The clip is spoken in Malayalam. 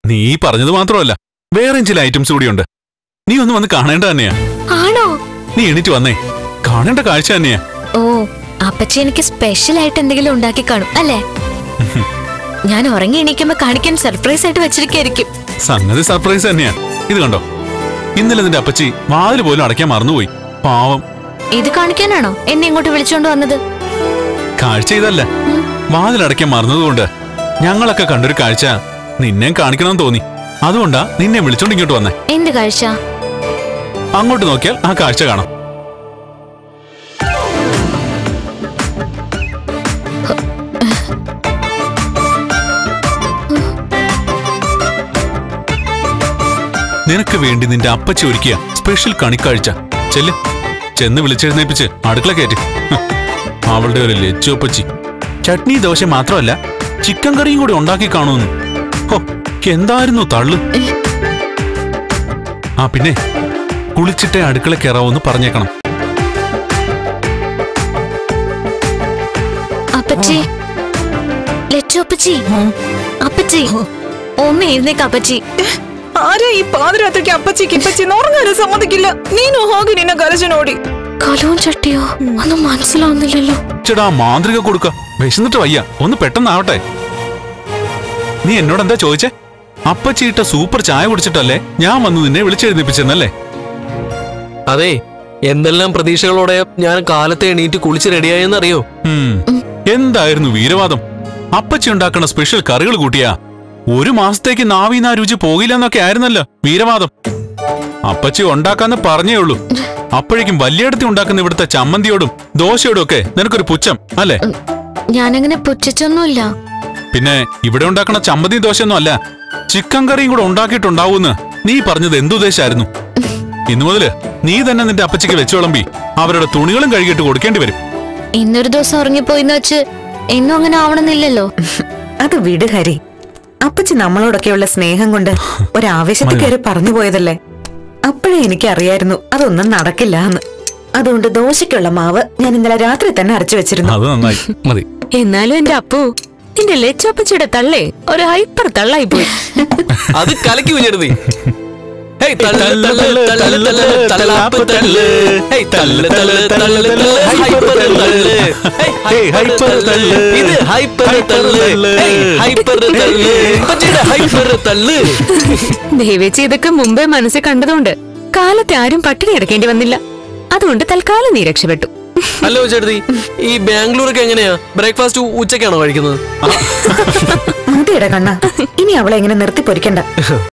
നീ പറഞ്ഞത് മാത്രമല്ല വേറെ ചില ഐറ്റംസ് കൂടിയുണ്ട് നീ ഒന്ന് വന്ന് കാണേണ്ട തന്നെയാ ആണോ നീ എണീറ്റ് വന്നേ കാണേണ്ട കാഴ്ച തന്നെയാ ഓ അപ്പച്ചി എനിക്ക് സ്പെഷ്യൽ ആയിട്ട് എന്തെങ്കിലും ഉണ്ടാക്കി കാണും അല്ലേ ഞാൻ ഉറങ്ങി എണീക്കുമ്പോ കാണിക്കാൻ സർപ്രൈസ് ആയിട്ട് വെച്ചിരിക്കായിരിക്കും സംഗതി സർപ്രൈസ് തന്നെയാ ഇത് കണ്ടോ ഇന്നലെ നിന്റെ അപ്പച്ചി വാതിൽ പോലും അടയ്ക്കാൻ മറന്നുപോയി പാവം ഇത് കാണിക്കാനാണോ എന്നെ ഇങ്ങോട്ട് വിളിച്ചോണ്ട് വന്നത് കാഴ്ച ഇതല്ല വാതിൽ അടയ്ക്കാൻ മറന്നതുകൊണ്ട് ഞങ്ങളൊക്കെ കണ്ടൊരു കാഴ്ച നിന്നെയും കാണിക്കണമെന്ന് തോന്നി അതുകൊണ്ടാ നിന്നെ വിളിച്ചോണ്ട് ഇങ്ങോട്ട് വന്നേ എന്ത് കാഴ്ച അങ്ങോട്ട് നോക്കിയാൽ ആ കാഴ്ച കാണാം നിനക്ക് വേണ്ടി നിന്റെ അപ്പച്ചി ഒരുക്കിയ സ്പെഷ്യൽ കണിക്കാഴ്ച ചെല്ല് ചെന്ന് വിളിച്ചെഴുന്നേപ്പിച്ച് അടുക്കള കയറ്റി ഹ്, അവളുടെ ഒരു ലച്ചു അപ്പച്ചി ചട്നി ദോശ മാത്രമല്ല ചിക്കൻ കറിയും കൂടി ഉണ്ടാക്കി കാണുമെന്ന് ഹോ എന്തായിരുന്നു തള്ളു ആ പിന്നെ കുളിച്ചിട്ടേ അടുക്കള കയറാവൂന്ന് പറഞ്ഞേക്കണം അപ്പച്ചി ലച്ചു അപ്പച്ചി അപ്പച്ചി ഒന്ന് എഴുന്നേക്ക് അപ്പച്ചി ആരാ ഈ പാതിരാത്രിക്ക് അപ്പച്ചിക്ക് ഇപ്പച്ചി ഉറങ്ങാനും സമ്മതിക്കില്ല നീനു ഹോഗി നിന്നെ കലശനോടി കലവും ചട്ടിയോ ഒന്നും മനസ്സിലാവുന്നില്ലല്ലോ ചേടാ മാന്ത്രിക കൊടുക്ക വിശന്നിട്ട് വയ്യ ഒന്ന് പെട്ടെന്നാവട്ടെ നീ എന്നോട് എന്താ ചോദിച്ചേ അപ്പച്ചിയിട്ട സൂപ്പർ ചായ കുടിച്ചിട്ടല്ലേ ഞാൻ വന്ന് നിന്നെ വിളിച്ചെഴുന്നേപ്പിച്ചെന്നല്ലേ അതെ എന്തെല്ലാം പ്രതീക്ഷകളോടെ ഞാൻ കാലത്തെ എണീറ്റ് കുളിച്ച് റെഡിയായെന്നറിയോ ഉം. എന്തായിരുന്നു വീരവാദം അപ്പച്ചി ഉണ്ടാക്കുന്ന സ്പെഷ്യൽ കറികൾ കൂട്ടിയാ ഒരു മാസത്തേക്ക് നാവീനാ രുചി പോകില്ലെന്നൊക്കെ ആയിരുന്നല്ലോ വീരവാദം അപ്പച്ചി ഉണ്ടാക്കാന്ന് പറഞ്ഞേ ഉള്ളൂ അപ്പോഴേക്കും വലിയടത്തി ഉണ്ടാക്കുന്ന ഇവിടുത്തെ ചമ്മന്തിയോടും ദോശയോടും ഒക്കെ നിനക്കൊരു പുച്ഛം അല്ലേ ഞാനങ്ങനെ പുച്ഛിച്ചൊന്നുമില്ല പിന്നെ ഇവിടെ ഉണ്ടാക്കണ ചമ്മന്തി ദോശയൊന്നും അല്ല ചിക്കൻ കറിയും കൂടെ ഉണ്ടാക്കിയിട്ടുണ്ടാവൂന്ന് നീ പറഞ്ഞത് എന്തുദ്ദേശായിരുന്നു ഇന്നു മുതല് നീ തന്നെ നിന്റെ അപ്പച്ചിക്ക് വെച്ചു വിളമ്പി അവരുടെ തുണികളും കഴുകിയിട്ട് കൊടുക്കേണ്ടി വരും ഇന്നൊരു ദിവസം ഉറങ്ങിപ്പോയിന്ന് വെച്ച് എന്നും അങ്ങനെ ആവണമെന്നില്ലല്ലോ അത് വിട് ഹരി അപ്പച്ചി നമ്മളോടൊക്കെയുള്ള സ്നേഹം കൊണ്ട് ഒരാവേശത്തിൽ കയറി പറഞ്ഞു പോയതല്ലേ അപ്പോഴേ എനിക്ക് അറിയായിരുന്നു അതൊന്നും നടക്കില്ല എന്ന് അതുകൊണ്ട് ദോശയ്ക്കുള്ള മാവ് ഞാൻ ഇന്നലെ രാത്രി തന്നെ അരച്ചു വെച്ചിരുന്നു അത് നന്നായി മതി എന്നാലും എന്റെ അപ്പു എന്റെ ലച്ചപ്പച്ചിയുടെ തള്ളേ ഒരു ഹൈപ്പർ തള്ളായി പോയി അത് കലക്കി കുഞ്ഞെടുത്തി ഹേയ് തള്ള് തള്ള് തള്ള് തള്ള് തള്ളാപ്പ് തള്ള് ഹേയ് തള്ള് തള്ള് തള്ള് തള്ള് ഹൈപ്പർ തള്ള് ഹേയ് ഹൈപ്പർ തള്ള് ഇത് ഹൈപ്പർ തള്ള് ഹേയ് ഹൈപ്പർ തള്ള് പച്ചയുടെ ഹൈപ്പർ തള്ള് ദേവേച്ചി ഇതൊക്കെ മുമ്പേ മനസ്സിൽ കണ്ടതുകൊണ്ട് കാലത്തെ ആരും പട്ടിണി കിടക്കേണ്ടി വന്നില്ല അതുകൊണ്ട് തൽക്കാലം നീ രക്ഷപ്പെട്ടു ഹലോ ചേട്ടത്തി ഈ ബാംഗ്ലൂരൊക്കെ എങ്ങനെയാ ബ്രേക്ക്ഫാസ്റ്റ് ഉച്ചക്കാണോ കഴിക്കുന്നത് മതിയുടെ കണ്ണ ഇനി അവളെ ഇങ്ങനെ നിർത്തി പൊരിക്കണ്ട